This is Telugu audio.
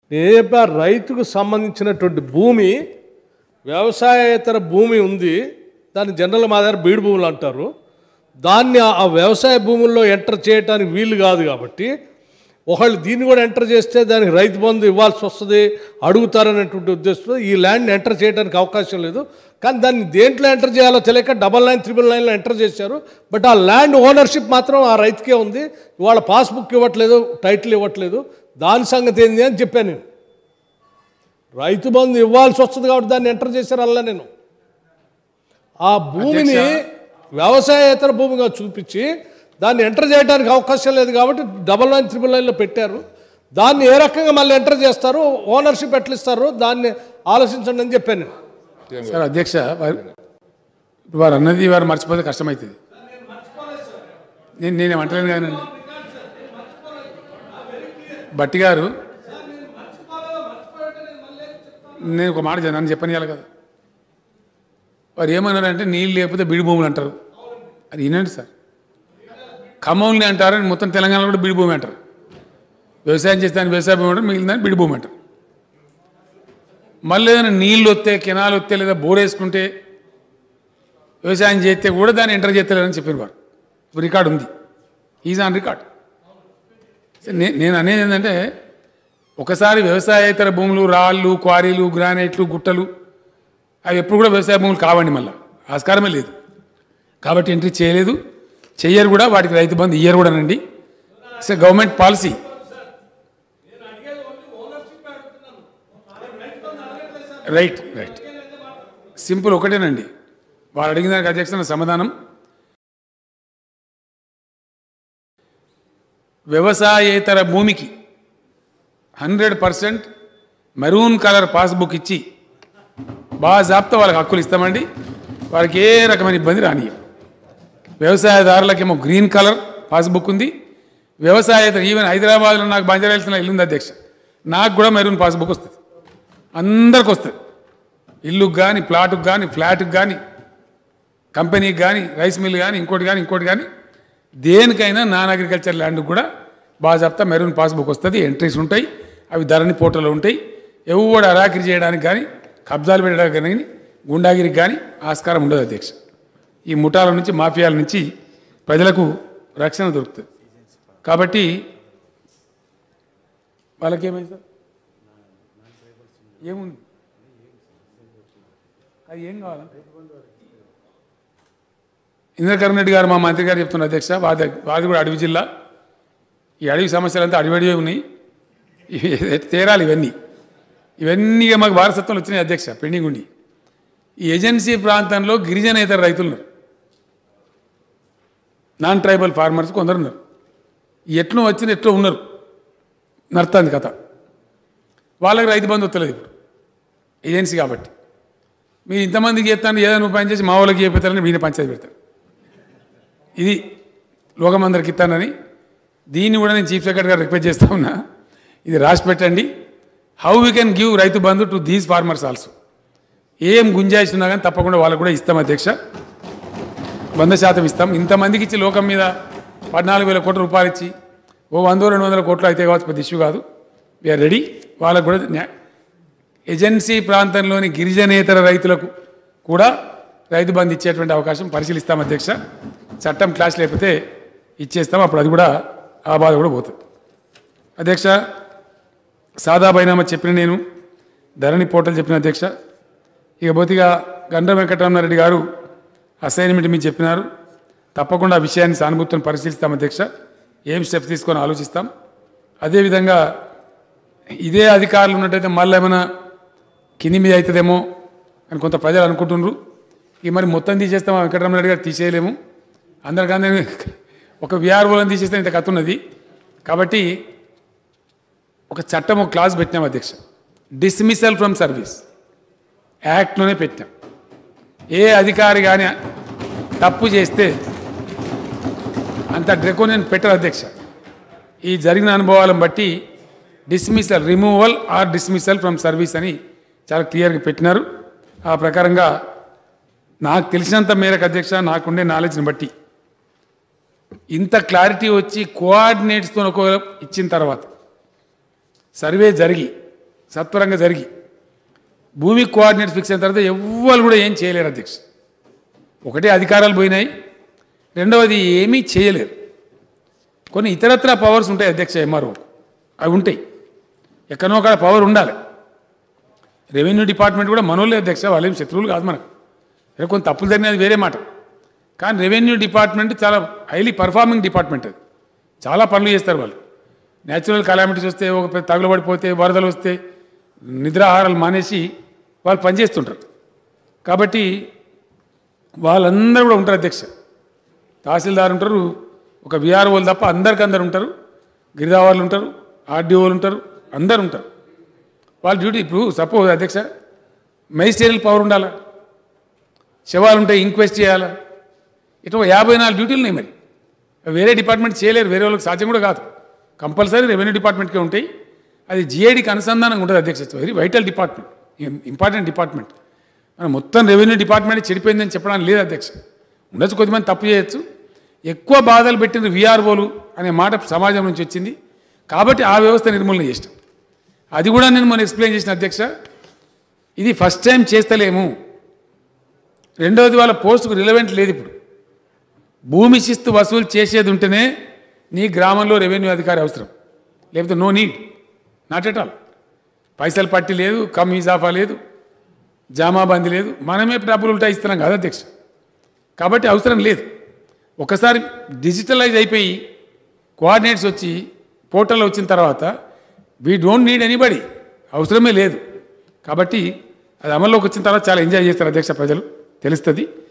నేను చెప్పా రైతుకు సంబంధించినటువంటి భూమి వ్యవసాయేతర భూమి ఉంది దాన్ని జనరల్ మా దగ్గర బీడు భూములు అంటారు దాన్ని ఆ- ఆ వ్యవసాయ భూముల్లో ఎంటర్ చేయడానికి వీలు కాదు కాబట్టి ఒకళ్ళు దీన్ని కూడా ఎంటర్ చేస్తే దానికి రైతు బంధు ఇవ్వాల్సి వస్తుంది అడుగుతారనేటువంటి ఉద్దేశంతో ఈ ల్యాండ్ ఎంటర్ చేయడానికి అవకాశం లేదు కానీ దాన్ని దేంట్లో ఎంటర్ చేయాలో తెలియక డబల్ నైన్ త్రిబుల్ నైన్లో ఎంటర్ చేశారు బట్ ఆ ల్యాండ్ ఓనర్షిప్ మాత్రం ఆ రైతుకే ఉంది ఇవాళ పాస్బుక్ ఇవ్వట్లేదు టైటిల్ ఇవ్వట్లేదు దాని సంగతి ఏంది అని చెప్పాను నేను రైతు బంధు ఇవ్వాల్సి వస్తుంది కాబట్టి దాన్ని ఎంటర్ చేశారు అలా నేను ఆ భూమిని వ్యవసాయేతర భూమిగా చూపించి దాన్ని ఎంటర్ చేయడానికి అవకాశం లేదు కాబట్టి డబల్ నైన్ త్రిబుల్ నైన్లో పెట్టారు దాన్ని ఏ రకంగా మళ్ళీ ఎంటర్ చేస్తారు ఓనర్షిప్ ఎట్లా ఇస్తారు దాన్ని ఆలోచించండి అని చెప్పాను నేను సార్ అధ్యక్ష వారు ఇప్పుడు వారు అన్నది వారు మర్చిపోతే కష్టమవుతుంది నేను నేను అంటలేను కానండి బట్టి గారు నేను ఒక మాట నన్ను చెప్పనియాలి కదా వారు ఏమన్నారంటే నీళ్ళు లేకపోతే బీడి భూములు అంటారు అది వినండి సార్ ఖమ్మంని అంటారు మొత్తం తెలంగాణలో కూడా బీడి భూమి అంటారు వ్యవసాయం చేస్తే దాన్ని వ్యవసాయ భూమి అంటారు మిగిలిన దాన్ని బీడి భూమి అంటారు మళ్ళీ ఏదైనా నీళ్ళు వస్తే కెనాల్ వస్తే లేదా బోర్ వేసుకుంటే వ్యవసాయం చేస్తే కూడా దాన్ని ఎంటర్ చేస్తలేదని చెప్పారు వారు ఇప్పుడు రికార్డు ఉంది ఈజ్ ఆన్ రికార్డ్ నే- నేను అనేది ఏంటంటే ఒకసారి వ్యవసాయేతర భూములు రాళ్ళు క్వారీలు గ్రానైట్లు గుట్టలు అవి ఎప్పుడు కూడా వ్యవసాయ భూములు కావండి మళ్ళీ ఆస్కారమే లేదు కాబట్టి ఎంట్రీ చేయలేదు చెయ్యరు కూడా వాటికి రైతు బంధు ఇయ్యరు కూడా నండి it's government policy right right simple ఒకటేనండి వాడు అడిగిన దానికి అధ్యక్ష నా సమాధానం వ్యవసాయేతర భూమికి hundred percent maroon colour passbook ఇచ్చి బాగా జాప్తా వాళ్ళకి హక్కులు ఇస్తామండి వాళ్ళకి ఏ రకమైన ఇబ్బంది రానియం వ్యవసాయదారులకేమో గ్రీన్ కలర్ పాస్బుక్ ఉంది వ్యవసాయేతర ఈవెన్ హైదరాబాద్లో నాకు బంజారాల్సిన ఇల్లు ఉంది అధ్యక్ష నాకు కూడా మెరూన్ పాస్బుక్ వస్తుంది అందరికి వస్తుంది ఇల్లుకు కానీ ప్లాటుకు కానీ ఫ్లాట్కి కానీ కంపెనీకి కానీ రైస్ మిల్ కానీ ఇంకోటి కానీ ఇంకోటి కానీ దేనికైనా నాన్ అగ్రికల్చర్ ల్యాండ్కి కూడా బాగా చెప్తా మెరూన్ పాస్బుక్ వస్తుంది ఎంట్రీస్ ఉంటాయి అవి ధరణి పోర్టల్లో ఉంటాయి ఎవడు అరాకిరి చేయడానికి కానీ కబ్జాలు పెట్టడానికి కానీ గుండాగిరికి కానీ ఆస్కారం ఉండదు అధ్యక్ష ఈ ముఠాల నుంచి మాఫియాల నుంచి ప్రజలకు రక్షణ దొరుకుతుంది కాబట్టి వాళ్ళకేమైంది సార్ ఏముంది అది ఏం కావాలా ఇంద్రకరణ్ రెడ్డి గారు మా మంత్రి గారు చెప్తున్నారు అధ్యక్ష వాది వాది కూడా అడవి జిల్లా ఈ అడవి సమస్యలంతా అడివడివే ఉన్నాయి ఇవి తేరాలి ఇవన్నీ ఇవన్నీ ఇక మాకు వారసత్వం వచ్చినాయి అధ్యక్ష పెండింగ్ ఉండి ఈ ఏజెన్సీ ప్రాంతంలో గిరిజనేతర రైతులు ఉన్నారు నాన్ ట్రైబల్ ఫార్మర్స్ కొందరు ఉన్నారు ఎట్లు వచ్చిన ఎట్లో ఉన్నారు నడుతుంది కథ వాళ్ళకి రైతు బంధు వస్తలేదు ఇప్పుడు ఏజెన్సీ కాబట్టి మీరు ఇంతమందికి చేస్తాను ఏదైనా ఉపాయం చేసి మా వాళ్ళకి చేపిస్తారని మీరే పంచాయతీ పెడతారు ఇది లోకమందరికి ఇస్తానని దీన్ని కూడా నేను చీఫ్ సెక్రటరీ గారు రిక్వెస్ట్ చేస్తా ఉన్నా ఇది రాసి పెట్టండి how we can give Rythu Bandhu to these farmers also ఏం గుంజాయిషి ఉన్నా కానీ తప్పకుండా వాళ్ళకు కూడా ఇస్తాం అధ్యక్ష వంద శాతం ఇస్తాం ఇంతమందికి ఇచ్చి లోకం మీద పద్నాలుగు వేల కోట్ల రూపాయలు ఇచ్చి ఓ వందో రెండు వందల కోట్లు అయితే కావచ్చు పెద్ద ఇష్యూ కాదు వీఆర్ రెడీ వాళ్ళకు కూడా న్యా- ఏజెన్సీ ప్రాంతంలోని గిరిజనేతర రైతులకు కూడా రైతు బంధు ఇచ్చేటువంటి అవకాశం పరిశీలిస్తాం అధ్యక్ష చట్టం క్లాస్ లేకపోతే ఇచ్చేస్తాం అప్పుడు అది కూడా ఆ బాధ కూడా పోతుంది అధ్యక్ష సాదా బైనామా చెప్పిన నేను ధరణి పోర్టల్ చెప్పిన అధ్యక్ష ఇక బోతిగా గండ్ర వెంకటరమణారెడ్డి గారు అసైన్మెంట్ మీరు చెప్పినారు తప్పకుండా ఆ విషయాన్ని సానుభూతిని పరిశీలిస్తాం అధ్యక్ష ఏం స్టెప్స్ తీసుకొని ఆలోచిస్తాం అదేవిధంగా ఇదే అధికారులు ఉన్నట్టయితే మళ్ళీ ఏమైనా కింది మీద అవుతుందేమో అని కొంత ప్రజలు అనుకుంటున్నారు ఇక మరి మొత్తం తీసేస్తాం ఆ వెంకటరమణారెడ్డి గారు తీసేయలేము అందరికీ ఒక విఆర్ఓలను తీసేస్తే ఇంత కథ ఉన్నది కాబట్టి ఒక చట్టం ఒక క్లాస్ పెట్టినాం అధ్యక్ష డిస్మిసల్ ఫ్రమ్ సర్వీస్ యాక్ట్లోనే పెట్టాం ఏ అధికారి కానీ తప్పు చేస్తే అంత డ్రెకోనియన్ పెట్టరు అధ్యక్ష ఈ జరిగిన అనుభవాలను బట్టి dismissal removal or dismissal from service అని చాలా క్లియర్గా పెట్టినారు ఆ ప్రకారంగా నాకు తెలిసినంత మేరకు అధ్యక్ష నాకుండే నాలెడ్జ్ని బట్టి ఇంత క్లారిటీ వచ్చి కోఆర్డినేట్స్తో ఒక ఇచ్చిన తర్వాత సర్వే జరిగి సత్వరంగా జరిగి భూమి కోఆర్డినేట్స్ ఫిక్స్ అయిన తర్వాత ఎవ్వరు కూడా ఏం చేయలేరు అధ్యక్ష ఒకటే అధికారాలు పోయినాయి రెండవది ఏమీ చేయలేరు కొన్ని ఇతరత్ర పవర్స్ ఉంటాయి అధ్యక్ష ఎంఆర్ఓ అవి ఉంటాయి ఎక్కడో అక్కడ పవర్ ఉండాలి రెవెన్యూ డిపార్ట్మెంట్ కూడా మనోళ్ళే అధ్యక్ష వాళ్ళేం శత్రువులు కాదు మనకు రేపు కొన్ని తప్పులు జరిగినది వేరే మాట కానీ రెవెన్యూ డిపార్ట్మెంట్ చాలా హైలీ పర్ఫార్మింగ్ డిపార్ట్మెంట్ అది చాలా పనులు చేస్తారు వాళ్ళు న్యాచురల్ కలామిటీస్ వస్తే ఒక పెద్ద తగులబడిపోతే వరదలు వస్తే నిద్రాహారాలు మానేసి వాళ్ళు పనిచేస్తుంటారు కాబట్టి వాళ్ళందరూ కూడా ఉంటారు అధ్యక్ష తహసీల్దార్ ఉంటారు ఒక విఆర్ఓలు తప్ప అందరికి అందరు ఉంటారు గిరిదావాళ్ళు ఉంటారు ఆర్డీఓలు ఉంటారు అందరు ఉంటారు వాళ్ళ డ్యూటీ ఇప్పుడు సపోజ్ అధ్యక్ష మెజిస్ట్రేరియల్ పవర్ ఉండాలా శవాలు ఉంటాయి ఇంక్వెస్ట్ చేయాలా ఇట్లా ఒక యాభై నాలుగు డ్యూటీలు ఉన్నాయి మరి అవి వేరే డిపార్ట్మెంట్ చేయలేరు వేరే వాళ్ళకి సాధ్యం కూడా కాదు కంపల్సరీ రెవెన్యూ డిపార్ట్మెంట్కే ఉంటాయి అది జిఐడికి అనుసంధానంగా ఉంటుంది అధ్యక్ష very vital department important department మనం మొత్తం రెవెన్యూ డిపార్ట్మెంట్ చెడిపోయిందని చెప్పడానికి లేదు అధ్యక్ష ఉండొచ్చు కొద్దిమంది తప్పు చేయొచ్చు ఎక్కువ బాధలు పెట్టిన విఆర్ఓలు అనే మాట సమాజం నుంచి వచ్చింది కాబట్టి ఆ వ్యవస్థ నిర్మూలన చేసినాం అది కూడా నేను మొన్న ఎక్స్ప్లెయిన్ చేసిన అధ్యక్ష ఇది ఫస్ట్ టైం చేస్తలేము రెండవది వాళ్ళ పోస్టుకు రిలవెంట్ లేదు ఇప్పుడు భూమి శిస్తు వసూలు చేసేది ఉంటేనే నీ గ్రామంలో రెవెన్యూ అధికారి అవసరం లేకపోతే no need not at all పైసలు పట్టి లేదు కమ్ ఇజాఫా లేదు జామాబందీ లేదు మనమే డబ్బులు ఉల్టా ఇస్తున్నాం కదా అధ్యక్ష కాబట్టి అవసరం లేదు ఒకసారి డిజిటలైజ్ అయిపోయి కోఆర్డినేట్స్ వచ్చి పోర్టల్ వచ్చిన తర్వాత వీ డోంట్ నీడ్ ఎనీబడి అవసరమే లేదు కాబట్టి అది అమల్లోకి వచ్చిన తర్వాత చాలా ఎంజాయ్ చేస్తారు అధ్యక్ష ప్రజలు తెలుస్తుంది